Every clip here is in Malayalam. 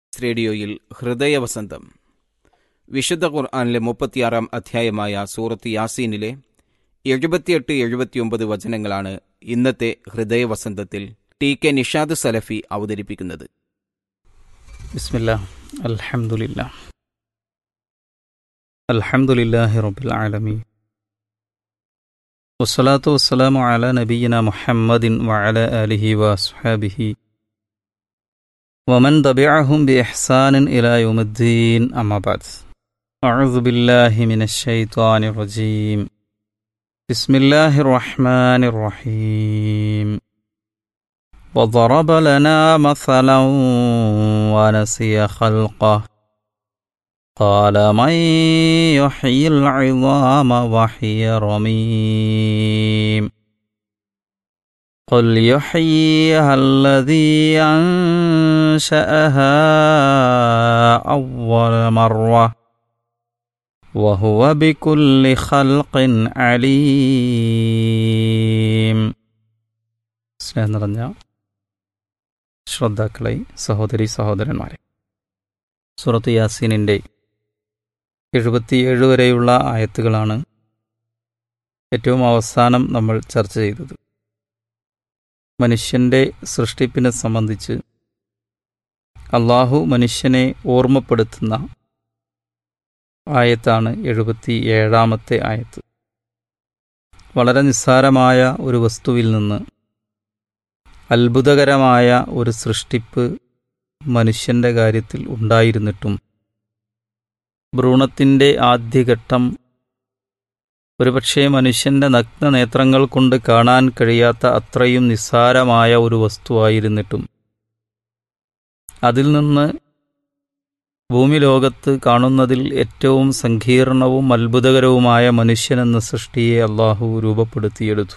റേഡിയോയിൽ ഹൃദയവസന്തം വിശുദ്ധ ഖുർആാനിലെ മുപ്പത്തിയാറാം അധ്യായമായ സൂറത്ത് യാസീനിലെ എഴുപത്തിയെട്ട് എഴുപത്തിയൊമ്പത് വചനങ്ങളാണ് ഇന്നത്തെ ഹൃദയവസന്തത്തിൽ ടി കെ നിഷാദ് സലഫി അവതരിപ്പിക്കുന്നത് ബിസ്മില്ല അൽഹംദുലില്ല അൽഹംദുലില്ലാഹി റബ്ബിൽ ആലമീൻ വസ്സലാത്തു വസ്സലാമു അല നബിയിന മുഹമ്മദിൻ വഅല ആലിഹി വഅസ്ഹാബിഹി ومن تبعهم بإحسان إلى يوم الدين أما بعد أعوذ بالله من الشيطان الرجيم بسم الله الرحمن الرحيم وضرب لنا مثلا ونسي خلقه قال من يحيي العظام وهي رميم قل يحييها الذي أنشأها أول مرة وهو بكل خلق عليم സ്നേഹം നിറഞ്ഞ ശ്രദ്ധാക്കളെ സഹോദരി സഹോദരന്മാരെ സുറത്ത് യാസീനിൻ്റെ എഴുപത്തിയേഴ് വരെയുള്ള ആയത്തുകളാണ് ഏറ്റവും അവസാനം നമ്മൾ ചർച്ച ചെയ്തത് മനുഷ്യൻ്റെ സൃഷ്ടിപ്പിനെ സംബന്ധിച്ച് അള്ളാഹു മനുഷ്യനെ ഓർമ്മപ്പെടുത്തുന്ന ആയത്താണ് എഴുപത്തി ഏഴാമത്തെ ആയത്ത് വളരെ നിസ്സാരമായ ഒരു വസ്തുവിൽ നിന്ന് അത്ഭുതകരമായ ഒരു സൃഷ്ടിപ്പ് മനുഷ്യൻ്റെ കാര്യത്തിൽ ഉണ്ടായിരുന്നിട്ടും ഭ്രൂണത്തിൻ്റെ ആദ്യഘട്ടം ഒരുപക്ഷെ മനുഷ്യൻ്റെ നഗ്ന നേത്രങ്ങൾ കൊണ്ട് കാണാൻ കഴിയാത്ത അത്രയും നിസ്സാരമായ ഒരു വസ്തുവായിരുന്നിട്ടും അതിൽ നിന്ന് ഭൂമി ലോകത്ത് കാണുന്നതിൽ ഏറ്റവും സങ്കീർണവും അത്ഭുതകരവുമായ മനുഷ്യനെന്ന സൃഷ്ടിയെ അള്ളാഹു രൂപപ്പെടുത്തിയെടുത്തു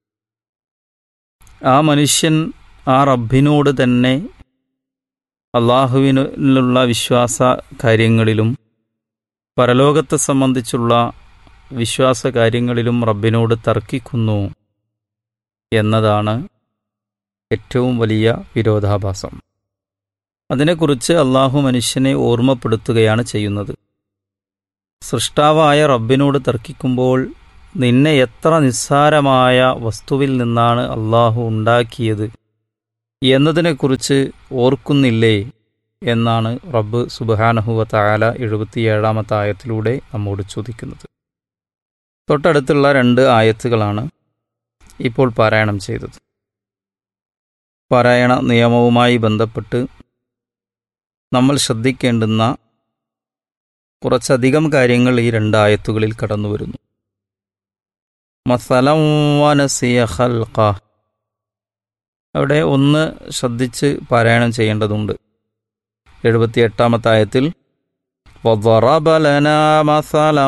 ആ മനുഷ്യൻ ആ റബ്ബിനോട് തന്നെ അള്ളാഹുവിനുള്ള വിശ്വാസ കാര്യങ്ങളിലും പരലോകത്തെ സംബന്ധിച്ചുള്ള വിശ്വാസ കാര്യങ്ങളിലും റബ്ബിനോട് തർക്കിക്കുന്നു എന്നതാണ് ഏറ്റവും വലിയ വിരോധാഭാസം അതിനെക്കുറിച്ച് അള്ളാഹു മനുഷ്യനെ ഓർമ്മപ്പെടുത്തുകയാണ് ചെയ്യുന്നത് സൃഷ്ടാവായ റബ്ബിനോട് തർക്കിക്കുമ്പോൾ നിന്നെ എത്ര നിസ്സാരമായ വസ്തുവിൽ നിന്നാണ് അള്ളാഹു ഉണ്ടാക്കിയത് എന്നതിനെക്കുറിച്ച് ഓർക്കുന്നില്ലേ എന്നാണ് റബ്ബ് സുബാനഹുവ തായാല എഴുപത്തിയേഴാമത്തെ ആയത്തിലൂടെ നമ്മോട് ചോദിക്കുന്നത് തൊട്ടടുത്തുള്ള രണ്ട് ആയത്തുകളാണ് ഇപ്പോൾ പാരായണം ചെയ്തത് പാരായണ നിയമവുമായി ബന്ധപ്പെട്ട് നമ്മൾ ശ്രദ്ധിക്കേണ്ടുന്ന കുറച്ചധികം കാര്യങ്ങൾ ഈ രണ്ട് ആയത്തുകളിൽ കടന്നു വരുന്നു മസലം വനസിയ ഖൽഖ അവിടെ ഒന്ന് ശ്രദ്ധിച്ച് പാരായണം ചെയ്യേണ്ടതുണ്ട് എഴുപത്തിയെട്ടാമത്തെ ആയത്തിൽ وضرب لنا مثلا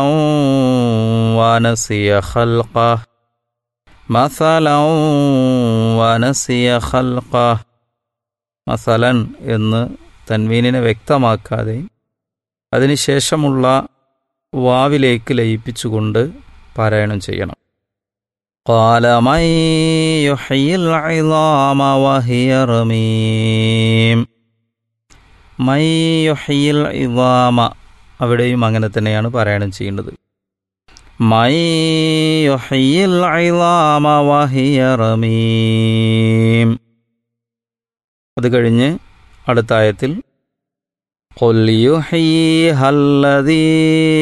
ونسي خلقه مثلا ونسي خلقه മസലൻ എന്ന് തൻവീനിനെ വ്യക്തമാക്കാതെ അതിനുശേഷമുള്ള വാവിലേക്ക് ലയിപ്പിച്ചുകൊണ്ട് പാരായണം ചെയ്യണം قال من يحيي العظام وهي رميم من يحيي العظام അവിടെയും അങ്ങനെ തന്നെയാണ് പാരായണം ചെയ്യേണ്ടത് മൈ യുഹയ്യിൽ ഇളാമ വഹിയ റമീം അത് കഴിഞ്ഞ് അടുത്ത ആയത്തിൽ قل يحييها الذي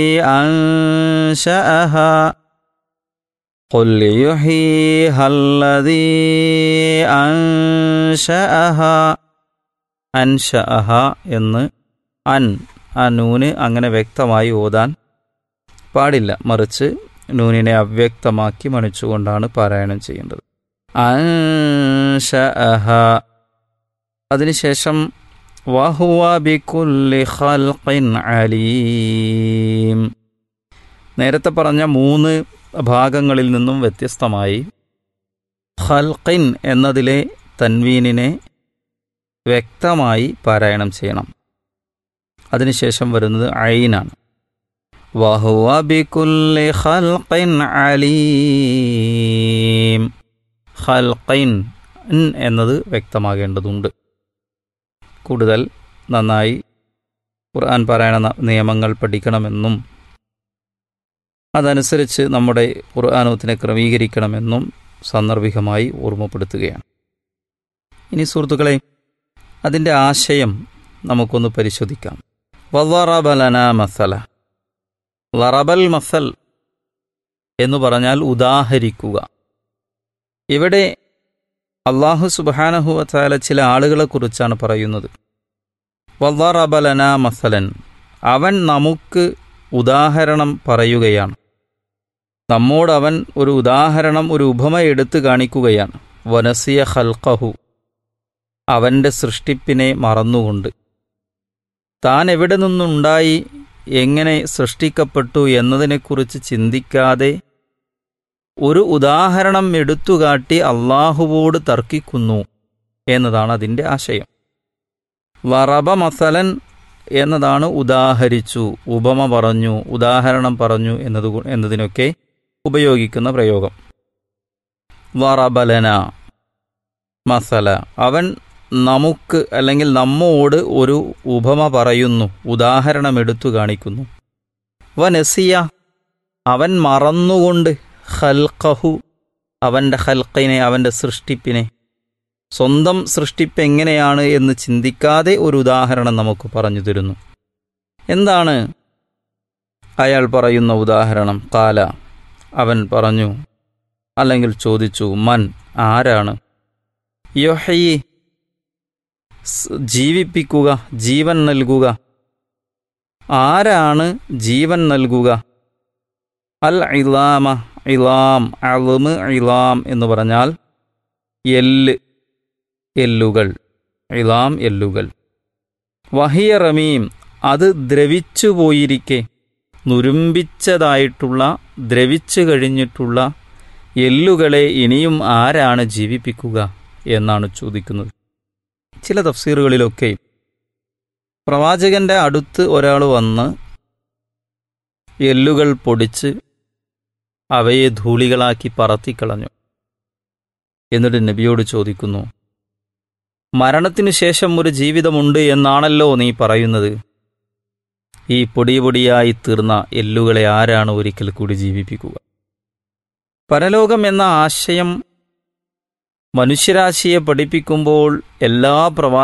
أنشأها قل يحييها الذي أنشأها അൻഷഅഹ എന്ന് അൻ ആ നൂന് അങ്ങനെ വ്യക്തമായി ഓതാൻ പാടില്ല മറിച്ച് നൂനിനെ അവ്യക്തമാക്കി മണിച്ചുകൊണ്ടാണ് പാരായണം ചെയ്യേണ്ടത് അൻഷഅഹ അതിനുശേഷം വഹുവ ബികുല്ലി ഖൽഖിൻ അലീം നേരത്തെ പറഞ്ഞ മൂന്ന് ഭാഗങ്ങളിൽ നിന്നും വ്യത്യസ്തമായി ഖൽഖിൻ എന്നതിലെ തൻവീനിനെ വ്യക്തമായി പാരായണം ചെയ്യണം അതിനുശേഷം വരുന്നത് ഐനാണ് വഹുവ ബികുല്ലി ഖൽഖിൻ അലീം ഖൽഖിൻ എന്നത് വ്യക്തമാകേണ്ടതുണ്ട് കൂടുതൽ നന്നായി ഖുർആൻ പറയണ ന- നിയമങ്ങൾ പഠിക്കണമെന്നും അതനുസരിച്ച് നമ്മുടെ ഖുർആാനോത്തിനെ ക്രമീകരിക്കണമെന്നും സാന്ദർഭികമായി ഓർമ്മപ്പെടുത്തുകയാണ് ഇനി സുഹൃത്തുക്കളെ അതിൻ്റെ ആശയം നമുക്കൊന്ന് പരിശോധിക്കാം വറബലന മസല ലറബൽ മസൽ എന്ന് പറഞ്ഞാൽ ഉദാഹരിക്കുക ഇവിടെ അള്ളാഹു സുബാനഹുവല ചില ആളുകളെക്കുറിച്ചാണ് പറയുന്നത് വറബലന മസലൻ അവൻ നമുക്ക് ഉദാഹരണം പറയുകയാണ് നമ്മോട് അവൻ ഒരു ഉദാഹരണം ഒരു ഉപമ എടുത്തു കാണിക്കുകയാണ് വനസിയ ഹൽക്കഹു അവൻ്റെ സൃഷ്ടിപ്പിനെ മറന്നുകൊണ്ട് താൻ എവിടെ നിന്നുണ്ടായി എങ്ങനെ സൃഷ്ടിക്കപ്പെട്ടു എന്നതിനെക്കുറിച്ച് ചിന്തിക്കാതെ ഒരു ഉദാഹരണം എടുത്തുകാട്ടി അള്ളാഹുവോട് തർക്കിക്കുന്നു എന്നതാണ് അതിൻ്റെ ആശയം വറബ മസലൻ എന്നതാണ് ഉദാഹരിച്ചു ഉപമ പറഞ്ഞു ഉദാഹരണം പറഞ്ഞു എന്നത് എന്നതിനൊക്കെ ഉപയോഗിക്കുന്ന പ്രയോഗം വറബലന മസല അവൻ നമുക്ക് അല്ലെങ്കിൽ നമ്മോട് ഒരു ഉപമ പറയുന്നു ഉദാഹരണം എടുത്തു കാണിക്കുന്നു വനസിയ അവൻ മറന്നുകൊണ്ട് ഹൽക്കഹു അവൻ്റെ ഹൽക്കിനെ അവൻ്റെ സൃഷ്ടിപ്പിനെ സ്വന്തം സൃഷ്ടിപ്പ് എങ്ങനെയാണ് എന്ന് ചിന്തിക്കാതെ ഒരു ഉദാഹരണം നമുക്ക് പറഞ്ഞു തരുന്നു എന്താണ് അയാൾ പറയുന്ന ഉദാഹരണം കാല അവൻ പറഞ്ഞു അല്ലെങ്കിൽ ചോദിച്ചു മൻ ആരാണ് യൊഹയി സ് ജീവിപ്പിക്കുക ജീവൻ നൽകുക ആരാണ് ജീവൻ നൽകുക അൽ ഇലാമ ഇലാം അളുമ് ഇലാം എന്ന് പറഞ്ഞാൽ എല്ല് എല്ലുകൾ ഇലാം എല്ലുകൾ വഹിയ റമീം അത് ദ്രവിച്ചു പോയിരിക്കെ നുരുമ്പിച്ചതായിട്ടുള്ള ദ്രവിച്ചു കഴിഞ്ഞിട്ടുള്ള എല്ലുകളെ ഇനിയും ആരാണ് ജീവിപ്പിക്കുക എന്നാണ് ചോദിക്കുന്നത് ചില തഫ്സീറുകളിലൊക്കെ പ്രവാചകന്റെ അടുത്ത് ഒരാൾ വന്ന് എല്ലുകൾ പൊടിച്ച് അവയെ ധൂളികളാക്കി പറത്തിക്കളഞ്ഞു എന്നിട്ട് നബിയോട് ചോദിക്കുന്നു മരണത്തിനു ശേഷം ഒരു ജീവിതമുണ്ട് എന്നാണല്ലോ നീ പറയുന്നത് ഈ പൊടി പൊടിയായി തീർന്ന എല്ലുകളെ ആരാണ് ഒരിക്കൽ കൂടി ജീവിപ്പിക്കുക പരലോകം എന്ന ആശയം മനുഷ്യരാശിയെ പഠിപ്പിക്കുമ്പോൾ എല്ലാ പ്രവാ